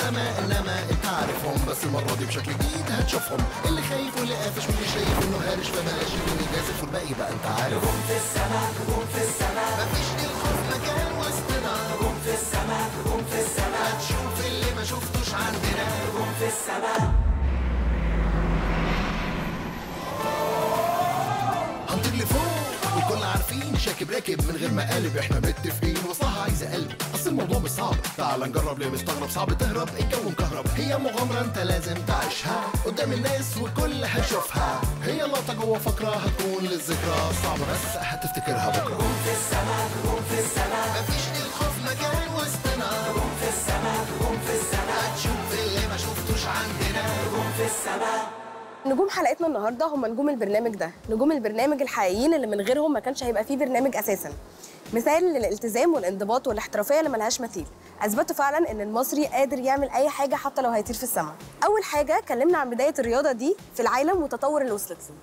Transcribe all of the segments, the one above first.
السماء انما انت عارفهم بس المره دي بشكل جديد هتشوفهم اللي خايف واللي قافش واللي شايف انه هارش فبلاش اللي جازف والباقي بقى انت عارف نجوم في السماء نجوم في السماء مفيش للخوف مكان وسطنا نجوم في السماء نجوم في السماء هتشوف اللي ما شفتوش عندنا نجوم في السماء هنطير لفوق والكل عارفين شاكب راكب من غير ما قالب احنا متفقين وصلها عايزه قلب اصل الموضوع مش صعب تعال نجرب ليه مستغرب صعب تهرب الجو مكهرب هي مغامره انت لازم تعيشها قدام الناس والكل هيشوفها هي لقطه جوه فقره هتكون للذكرى صعبه بس هتفتكرها بكره نجوم في السماء نجوم في السماء مفيش للخوف مكان وسطنا نجوم في السماء نجوم في السماء هتشوف اللي ما شفتوش عندنا نجوم في السماء نجوم حلقتنا النهارده هم نجوم البرنامج ده نجوم البرنامج الحقيقيين اللي من غيرهم ما كانش هيبقى فيه برنامج اساسا مثال للالتزام والانضباط والاحترافيه اللي ملهاش مثيل اثبتوا فعلا ان المصري قادر يعمل اي حاجه حتى لو هيطير في السماء اول حاجه اتكلمنا عن بدايه الرياضه دي في العالم والتطور اللي وصلت له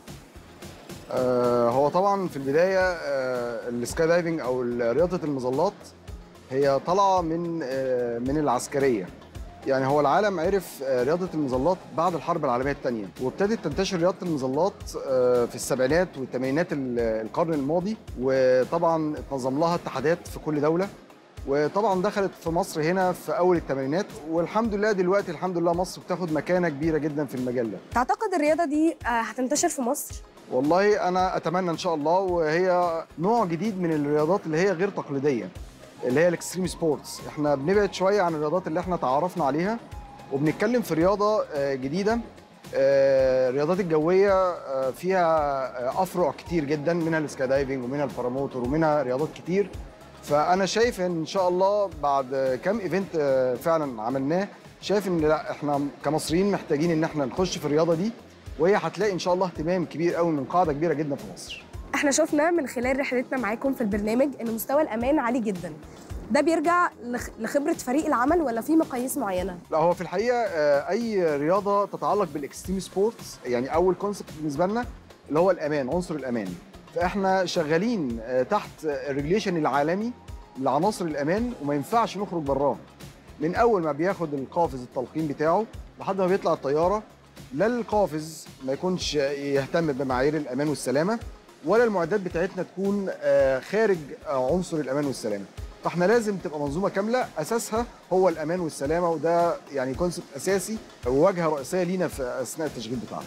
آه، هو طبعا في البدايه آه، السكاي دايفنج او رياضه المظلات هي طالعه من آه، من العسكريه يعني هو العالم عرف آه، رياضه المظلات بعد الحرب العالميه الثانيه وابتدت تنتشر رياضه المظلات آه، في السبعينات والثمانينات ال- القرن الماضي وطبعا اتنظم لها اتحادات في كل دوله وطبعا دخلت في مصر هنا في اول الثمانينات والحمد لله دلوقتي الحمد لله مصر بتاخد مكانه كبيره جدا في المجال ده تعتقد الرياضه دي آه، هتنتشر في مصر والله انا اتمنى ان شاء الله وهي نوع جديد من الرياضات اللي هي غير تقليديه اللي هي الاكستريم سبورتس احنا بنبعد شويه عن الرياضات اللي احنا تعرفنا عليها وبنتكلم في رياضه آه، جديده آه، الرياضات الجويه آه، فيها آه، افرع كتير جدا منها السكاي دايفنج ومنها الباراموتور ومنها رياضات كتير فانا شايف ان شاء الله بعد كام ايفنت آه، فعلا عملناه شايف ان لا احنا كمصريين محتاجين ان احنا نخش في الرياضه دي وهي هتلاقي ان شاء الله اهتمام كبير قوي من قاعده كبيره جدا في مصر احنا شفنا من خلال رحلتنا معاكم في البرنامج ان مستوى الامان عالي جدا ده بيرجع لخ- لخبره فريق العمل ولا في مقاييس معينه لا هو في الحقيقه آه، اي رياضه تتعلق بالاكستريم سبورتس يعني اول كونسبت بالنسبه لنا اللي هو الامان عنصر الامان فاحنا شغالين آه، تحت الريجليشن العالمي لعناصر الامان وما ينفعش نخرج براه من اول ما بياخد القافز التلقين بتاعه لحد ما بيطلع الطياره لا القافز ما يكونش يهتم بمعايير الامان والسلامه ولا المعدات بتاعتنا تكون آه، خارج آه، عنصر الامان والسلامه فاحنا لازم تبقى منظومه كامله اساسها هو الامان والسلامه وده يعني كونسبت اساسي وواجهه رئيسيه لينا في اثناء التشغيل بتاعنا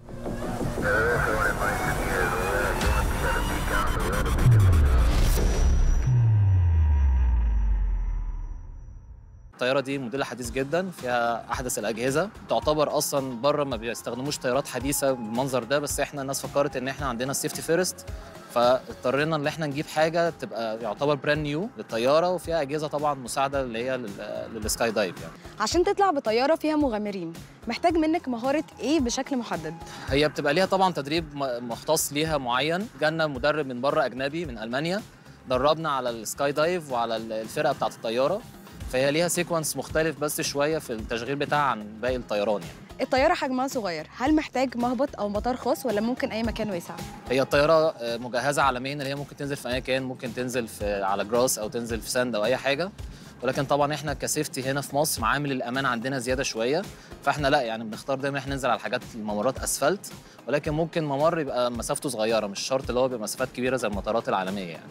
الطياره دي موديل حديث جدا فيها احدث الاجهزه تعتبر اصلا بره ما بيستخدموش طيارات حديثه بالمنظر ده بس احنا الناس فكرت ان احنا عندنا السيفتي فيرست فاضطرينا ان احنا نجيب حاجه تبقى يعتبر براند نيو للطياره وفيها اجهزه طبعا مساعده اللي هي لل- للسكاي دايف يعني عشان تطلع بطياره فيها مغامرين محتاج منك مهاره ايه بشكل محدد هي بتبقى ليها طبعا تدريب م- مختص ليها معين جالنا مدرب من بره اجنبي من المانيا دربنا على السكاي دايف وعلى ال- الفرقه بتاعه الطياره فهي ليها سيكونس مختلف بس شويه في التشغيل بتاعها عن باقي الطيران يعني الطياره حجمها صغير هل محتاج مهبط او مطار خاص ولا ممكن اي مكان واسع هي الطياره آه، مجهزه عالميا اللي هي ممكن تنزل في اي مكان ممكن تنزل في على جراس او تنزل في ساند او اي حاجه ولكن طبعا احنا كسيفتي هنا في مصر معامل الامان عندنا زياده شويه فاحنا لا يعني بنختار دايما احنا ننزل على الحاجات الممرات اسفلت ولكن ممكن ممر يبقى مسافته صغيره مش شرط اللي هو بيبقى مسافات كبيره زي المطارات العالميه يعني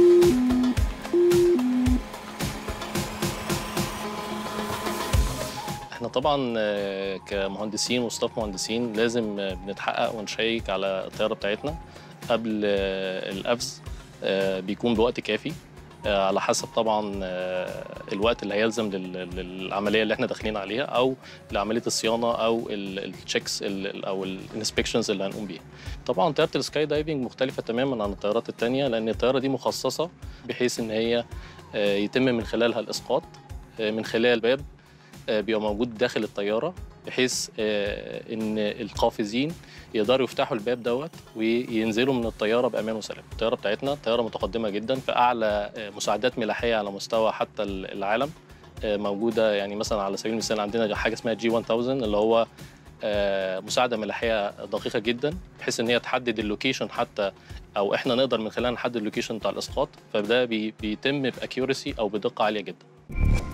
احنا طبعا آه، كمهندسين وستاف مهندسين لازم آه، بنتحقق ونشيك على الطياره بتاعتنا قبل آه، القفز آه، بيكون بوقت كافي آه، على حسب طبعا آه، الوقت اللي هيلزم لل- للعمليه اللي احنا داخلين عليها او لعمليه الصيانه او التشيكس او الانسبكشنز اللي هنقوم بيها. طبعا طياره السكاي دايفنج مختلفه تماما عن الطيارات الثانيه لان الطياره دي مخصصه بحيث ان هي آه، يتم من خلالها الاسقاط آه، من خلال باب آه، بيبقى موجود داخل الطياره بحيث آه، ان القافزين يقدروا يفتحوا الباب دوت وينزلوا من الطياره بامان وسلام. الطياره بتاعتنا طياره متقدمه جدا في اعلى آه، مساعدات ملاحيه على مستوى حتى العالم آه، موجوده يعني مثلا على سبيل المثال عندنا حاجه اسمها جي 1000 اللي هو آه، مساعده ملاحيه دقيقه جدا بحيث ان هي تحدد اللوكيشن حتى او احنا نقدر من خلالها نحدد اللوكيشن بتاع الاسقاط فده بي- بيتم باكيورسي او بدقه عاليه جدا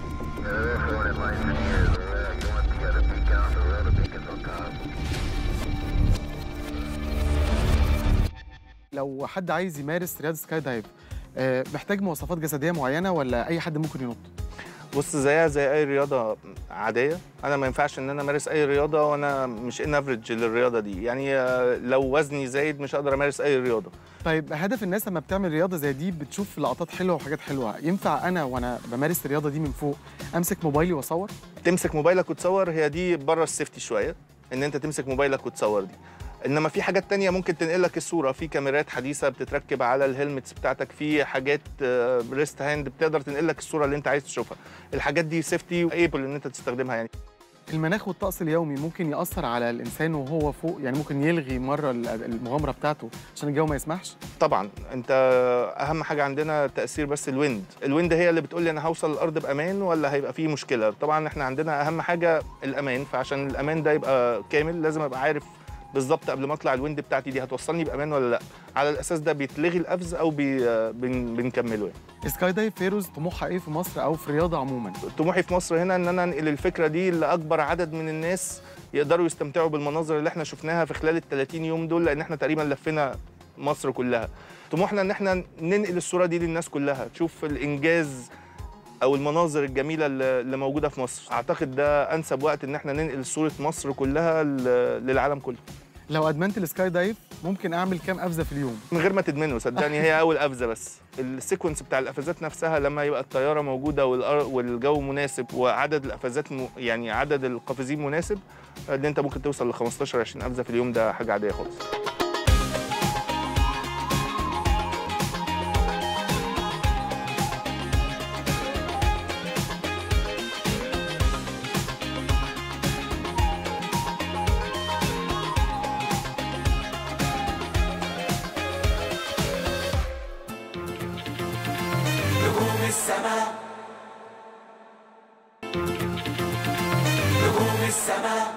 لو حد عايز يمارس رياضه سكاي دايف آه، محتاج مواصفات جسديه معينه ولا اي حد ممكن ينط بص زيها زي اي رياضه عاديه انا ما ينفعش ان انا امارس اي رياضه وانا مش ان افريج للرياضه دي يعني آه، لو وزني زايد مش هقدر امارس اي رياضه طيب هدف الناس لما بتعمل رياضه زي دي بتشوف لقطات حلوه وحاجات حلوه ينفع انا وانا بمارس الرياضه دي من فوق امسك موبايلي واصور تمسك موبايلك وتصور هي دي بره السيفتي شويه ان انت تمسك موبايلك وتصور دي انما في حاجات تانية ممكن تنقل لك الصوره في كاميرات حديثه بتتركب على الهيلمتس بتاعتك في حاجات ريست هاند بتقدر تنقل لك الصوره اللي انت عايز تشوفها الحاجات دي سيفتي وايبل ان انت تستخدمها يعني المناخ والطقس اليومي ممكن ياثر على الانسان وهو فوق يعني ممكن يلغي مره المغامره بتاعته عشان الجو ما يسمحش طبعا انت اهم حاجه عندنا تاثير بس الويند الويند هي اللي بتقول لي انا هوصل الارض بامان ولا هيبقى فيه مشكله طبعا احنا عندنا اهم حاجه الامان فعشان الامان ده يبقى كامل لازم ابقى عارف بالظبط قبل ما اطلع الويند بتاعتي دي هتوصلني بامان ولا لا على الاساس ده بيتلغي القفز او بي بن بنكمله يعني سكاي دايف فيروز طموحها ايه في مصر او في الرياضه عموما طموحي في مصر هنا ان انا انقل الفكره دي لاكبر عدد من الناس يقدروا يستمتعوا بالمناظر اللي احنا شفناها في خلال ال 30 يوم دول لان احنا تقريبا لفينا مصر كلها طموحنا ان احنا ننقل الصوره دي للناس كلها تشوف الانجاز او المناظر الجميله اللي اللي موجوده في مصر اعتقد ده انسب وقت ان احنا ننقل صوره مصر كلها ل- للعالم كله لو ادمنت السكاي دايف ممكن اعمل كام قفزه في اليوم من غير ما تدمنه صدقني هي اول قفزه بس السيكونس بتاع القفزات نفسها لما يبقى الطياره موجوده والأر- والجو مناسب وعدد القفزات م... يعني عدد القافزين مناسب ان انت ممكن توصل ل 15 20 قفزه في اليوم ده حاجه عاديه خالص نجوم السماء نجوم السماء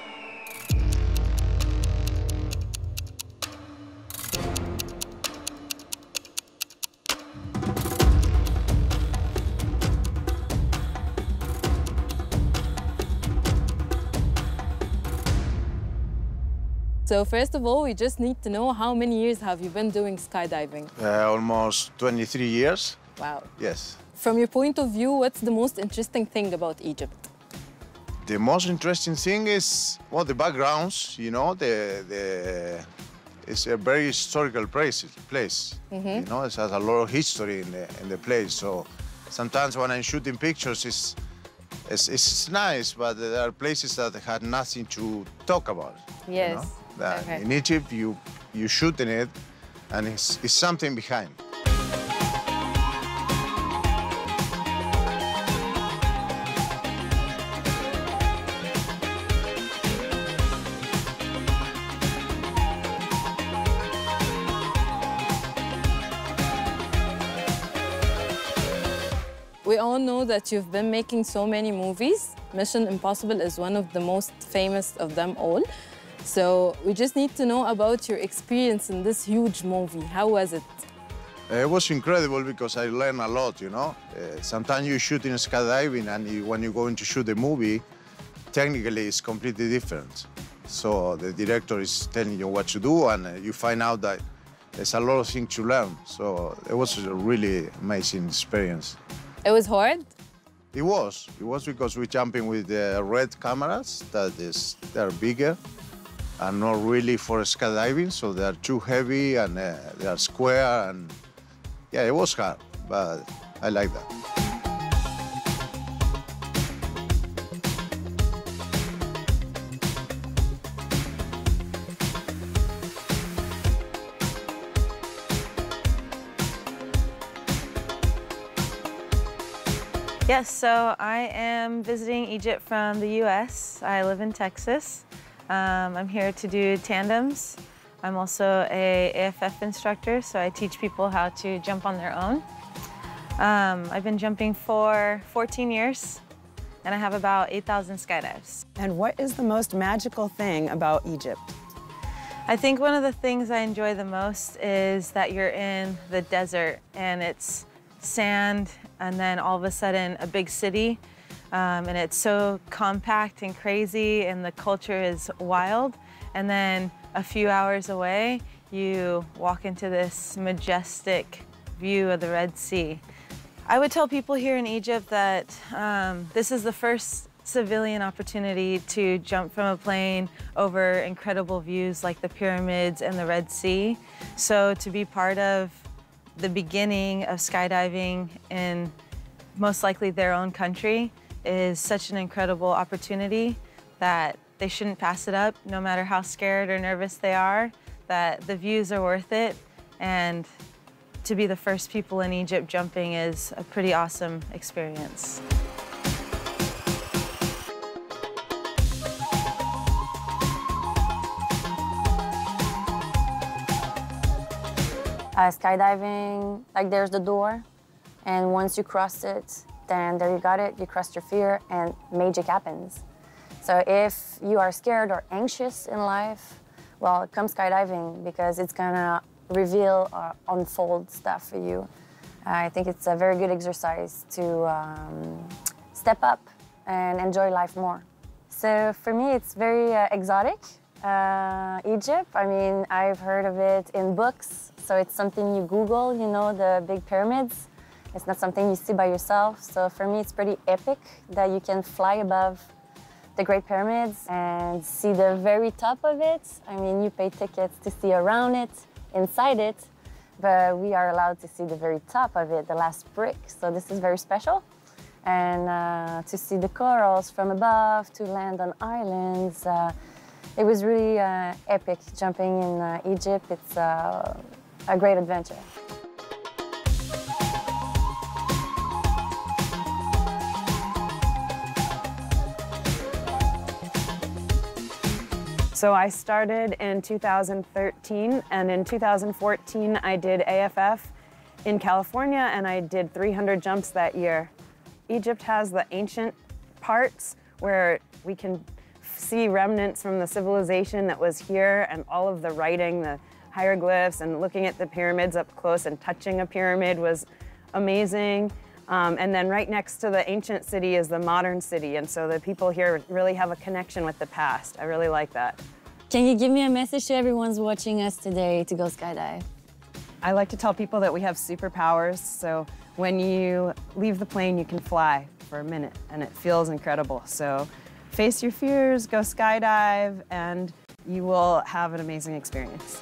So first of all, we just need to know how many years have you been doing skydiving? Uh, almost 23 years. Wow. Yes. From your point of view, what's the most interesting thing about Egypt? The most interesting thing is well the backgrounds. You know, the the it's a very historical place. Place. You know, it has a lot of history in the in the place. So sometimes when I'm shooting pictures, it's it's, it's nice, but there are places that had nothing to talk about. you Yes. know? That Okay. In Egypt, you you shoot in it, and it's, it's something behind. We all know that you've been making so many movies. Mission Impossible is one of the most famous of them all. So we just need to know about your experience in this huge movie. How was it? Uh, It was incredible because I learned a lot, you know. Uh, sometimes you shoot in skydiving and you, when you go in to shoot a movie, technically it's completely different. So the director is telling you what to do and uh, you find out that there's a lot of things to learn. So it was a really amazing experience. It was hard? It was. It was because we're jumping with the red cameras that is they're bigger and not really for skydiving, so they're too heavy and uh, they are square and yeah, it was hard, but I like that. Yes, so I am visiting Egypt from the US. I live in Texas. Um, I'm here to do tandems. I'm also a AFF instructor, so I teach people how to jump on their own. Um, I've been jumping for 14 years, and I have about 8,000 skydives. And what is the most magical thing about Egypt? I think one of the things I enjoy the most is that you're in the desert and it's sand and then all of a sudden a big city Um, and it's so compact and crazy, and the culture is wild. And then a few hours away, you walk into this majestic view of the Red Sea. I would tell people here in Egypt that um, this is the first civilian opportunity to jump from a plane over incredible views like the pyramids and the Red Sea. So to be part of the beginning of skydiving in most likely their own country is such an incredible opportunity that they shouldn't pass it up no matter how scared or nervous they are, that the views are worth it. And to be the first people in Egypt jumping is a pretty awesome experience. Uh, skydiving, like there's the door, and once you cross it, then there you got it, you crossed your fear, and magic happens. So if you are scared or anxious in life, well, come skydiving because it's gonna reveal or unfold stuff for you. I think it's a very good exercise to um, step up and enjoy life more. So for me, it's very uh, exotic. Uh, Egypt, I mean, I've heard of it in books, so it's something you Google, you know, the big pyramids. It's not something you see by yourself. So for me, it's pretty epic that you can fly above the Great Pyramids and see the very top of it. I mean, you pay tickets to see around it, inside it, but we are allowed to see the very top of it, the last brick. So this is very special. And uh, to see the corals from above, to land on islands, uh, it was really uh, epic jumping in uh, Egypt. It's uh, a great adventure. So I started in 2013, and in 2014, I did AFF in California, and I did 300 jumps that year. Egypt has the ancient parts where we can see remnants from the civilization that was here and all of the writing, the hieroglyphs, and looking at the pyramids up close and touching a pyramid was amazing. Um, and then right next to the ancient city is the modern city, and so the people here really have a connection with the past. I really like that. Can you give me a message to everyone's watching us today to go skydive? I like to tell people that we have superpowers, so when you leave the plane, you can fly for a minute, and it feels incredible. So face your fears, go skydive, and you will have an amazing experience.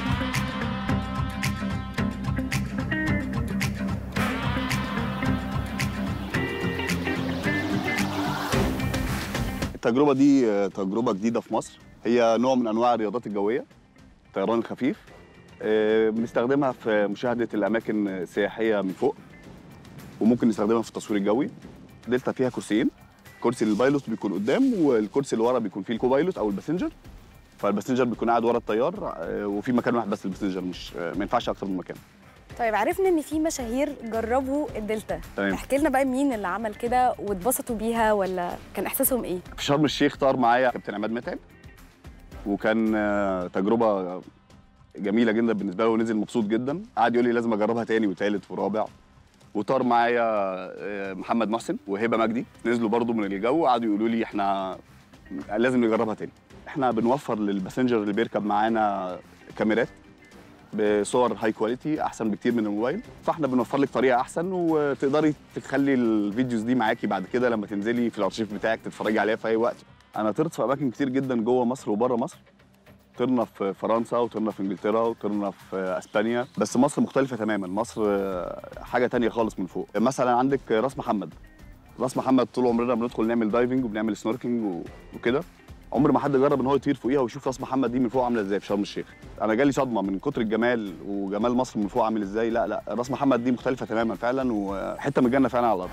التجربة دي آه، تجربة جديدة في مصر هي نوع من أنواع الرياضات الجوية الطيران الخفيف آه، بنستخدمها في مشاهدة الأماكن السياحية من فوق وممكن نستخدمها في التصوير الجوي دلتا فيها كرسيين كرسي للبايلوت بيكون قدام والكرسي اللي ورا بيكون فيه الكوبايلوت أو الباسنجر فالباسنجر بيكون قاعد ورا الطيار آه، وفي مكان واحد بس للباسنجر مش آه، ما ينفعش أكتر من مكان طيب عرفنا ان في مشاهير جربوا الدلتا تمام. احكي لنا بقى مين اللي عمل كده واتبسطوا بيها ولا كان احساسهم ايه في شرم الشيخ طار معايا كابتن عماد متعب وكان آه، تجربه جميله جدا بالنسبه له ونزل مبسوط جدا قعد يقول لي لازم اجربها تاني وتالت ورابع وطار معايا آه، محمد محسن وهبه مجدي نزلوا برضو من الجو قعدوا يقولوا لي احنا لازم نجربها تاني احنا بنوفر للباسنجر اللي بيركب معانا كاميرات بصور هاي كواليتي احسن بكتير من الموبايل فاحنا بنوفر لك طريقه احسن وتقدري تخلي الفيديوز دي معاكي بعد كده لما تنزلي في الارشيف بتاعك تتفرجي عليها في اي وقت انا طرت في اماكن كتير جدا جوه مصر وبره مصر طرنا في فرنسا وطرنا في انجلترا وطرنا في اسبانيا بس مصر مختلفه تماما مصر آه، حاجه تانية خالص من فوق مثلا عندك راس محمد راس محمد طول عمرنا بندخل نعمل دايفنج وبنعمل سنوركلينج و- وكده عمر ما حد جرب ان هو يطير فوقيها ويشوف راس محمد دي من فوق عامله ازاي في شرم الشيخ انا جالي صدمه من كتر الجمال وجمال مصر من فوق عامل ازاي لا لا راس محمد دي مختلفه تماما فعلا وحته من الجنه فعلا على الارض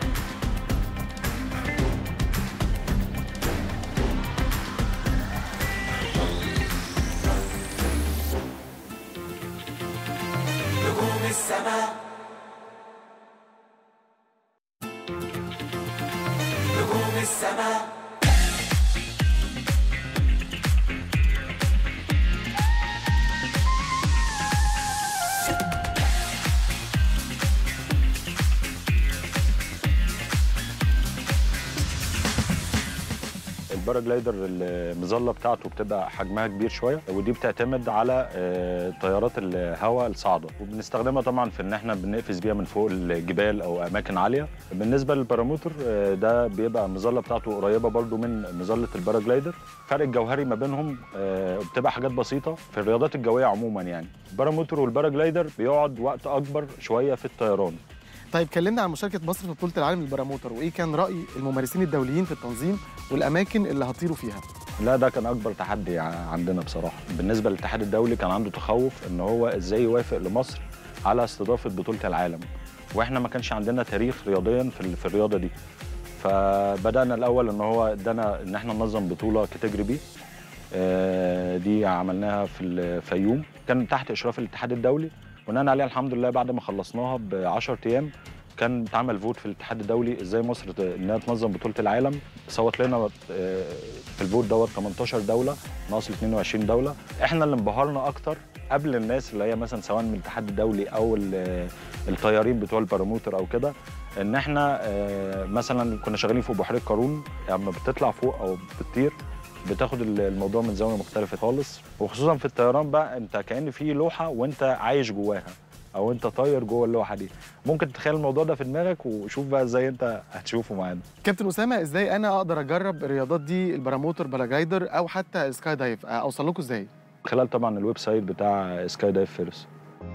نجوم السماء نجوم السماء الباراجلايدر المظله بتاعته بتبقى حجمها كبير شويه ودي بتعتمد على آه، طيارات الهواء الصاعده وبنستخدمها طبعا في ان احنا بنقفز بيها من فوق الجبال او اماكن عاليه بالنسبه للباراموتر آه، ده بيبقى المظله بتاعته قريبه برضو من مظله الباراجلايدر الفرق الجوهري ما بينهم آه، بتبقى حاجات بسيطه في الرياضات الجويه عموما يعني الباراموتر والباراجلايدر بيقعد وقت اكبر شويه في الطيران طيب كلمنا عن مشاركه مصر في بطوله العالم للباراموتر وايه كان راي الممارسين الدوليين في التنظيم والاماكن اللي هتطيروا فيها لا ده كان اكبر تحدي ع- عندنا بصراحه بالنسبه للاتحاد الدولي كان عنده تخوف ان هو ازاي يوافق لمصر على استضافه بطوله العالم واحنا ما كانش عندنا تاريخ رياضيا في ال- في الرياضه دي فبدانا الاول ان هو ادانا ان احنا ننظم بطوله كاتيجوري بي آه، دي عملناها في الفيوم كان تحت اشراف الاتحاد الدولي بناء عليها الحمد لله بعد ما خلصناها ب 10 ايام كان اتعمل فوت في الاتحاد الدولي ازاي مصر ت- انها تنظم بطوله العالم صوت لنا آه، في الفوت دوت 18 دوله ناقص ال 22 دوله احنا اللي انبهرنا اكتر قبل الناس اللي هي مثلا سواء من الاتحاد الدولي او ال- الطيارين بتوع الباراموتر او كده ان احنا آه، مثلا كنا شغالين فوق بحيره قارون لما بتطلع فوق او بتطير بتاخد ال- الموضوع من زاويه مختلفه خالص وخصوصا في الطيران بقى انت كأن في لوحه وانت عايش جواها او انت طاير جوه اللوحه دي ممكن تتخيل الموضوع ده في دماغك وشوف بقى ازاي انت هتشوفه معانا كابتن اسامه ازاي انا اقدر اجرب الرياضات دي الباراموتر باراجلايدر او حتى السكاي دايف اوصل لكم ازاي خلال طبعا الويب سايت بتاع سكاي دايف فيرس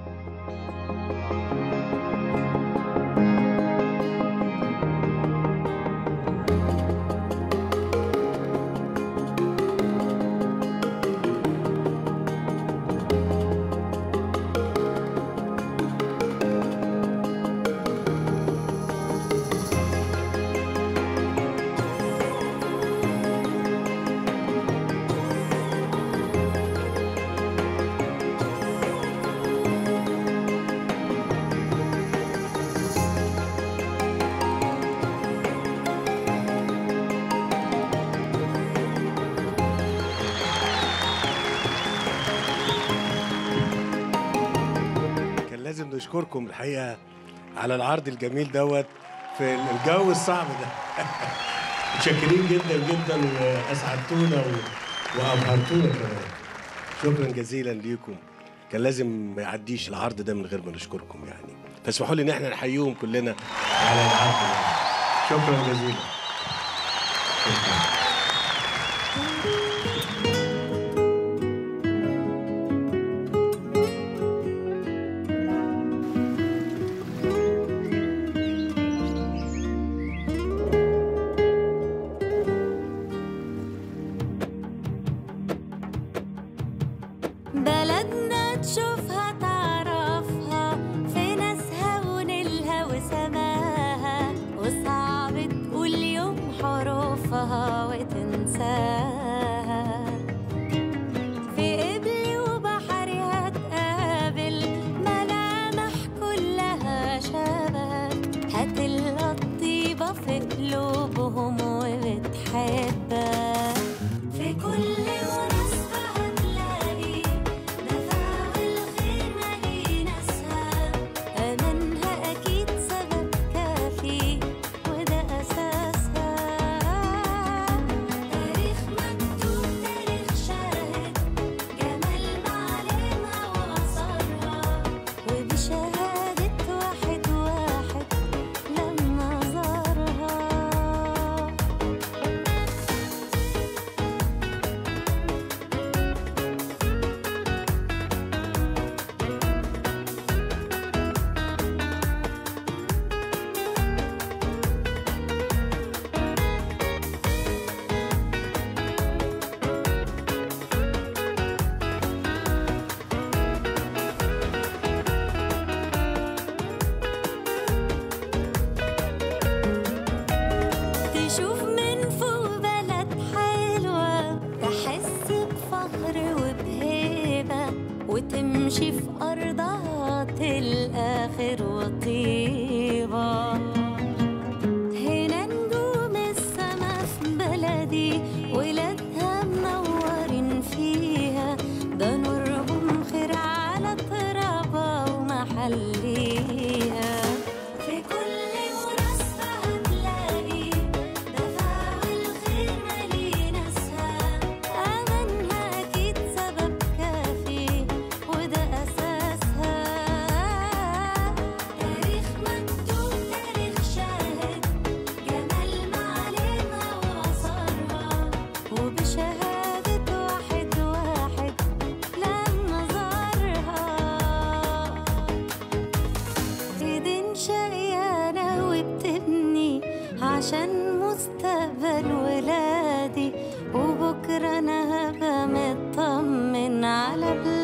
كان لازم نشكركم الحقيقه على العرض الجميل دوت في الجو الصعب ده متشكرين جدا جدا واسعدتونا و- وابهرتونا كمان شكرا جزيلا ليكم كان لازم ما يعديش العرض ده من غير ما نشكركم يعني فاسمحوا لي ان احنا نحييهم كلنا على العرض ده شكرا جزيلا بلدنا تشوفها تعرفها في ناسها ونيلها وسماها وصعب تقول يوم حروفها وتنساها في قبلي وبحرها تقابل ملامح كلها شبه هتلقى الطيبة في قلوبهم وبتحبها في كل مناسبة هتلاقي نفع الخير مالي ناسها أمانها أكيد سبب كافي وده أساسها تاريخ مكتوب تاريخ شاهد جمال معالمها وأثرها وبشهادة واحد واحد لما زارها تشوف من فوق بلد حلوة تحس بفخر وبهيبة وتمشي في أرضها تلقى خير وطيبة هنا نجوم السما في بلدي ولادها منورين فيها ده نورهم خير على ترابها ومحليها في كل مناسبة هتلاقي دفع الخير مالينا عشان مستقبل ولادي وبكرة أنا هبقى مطمن على بلادي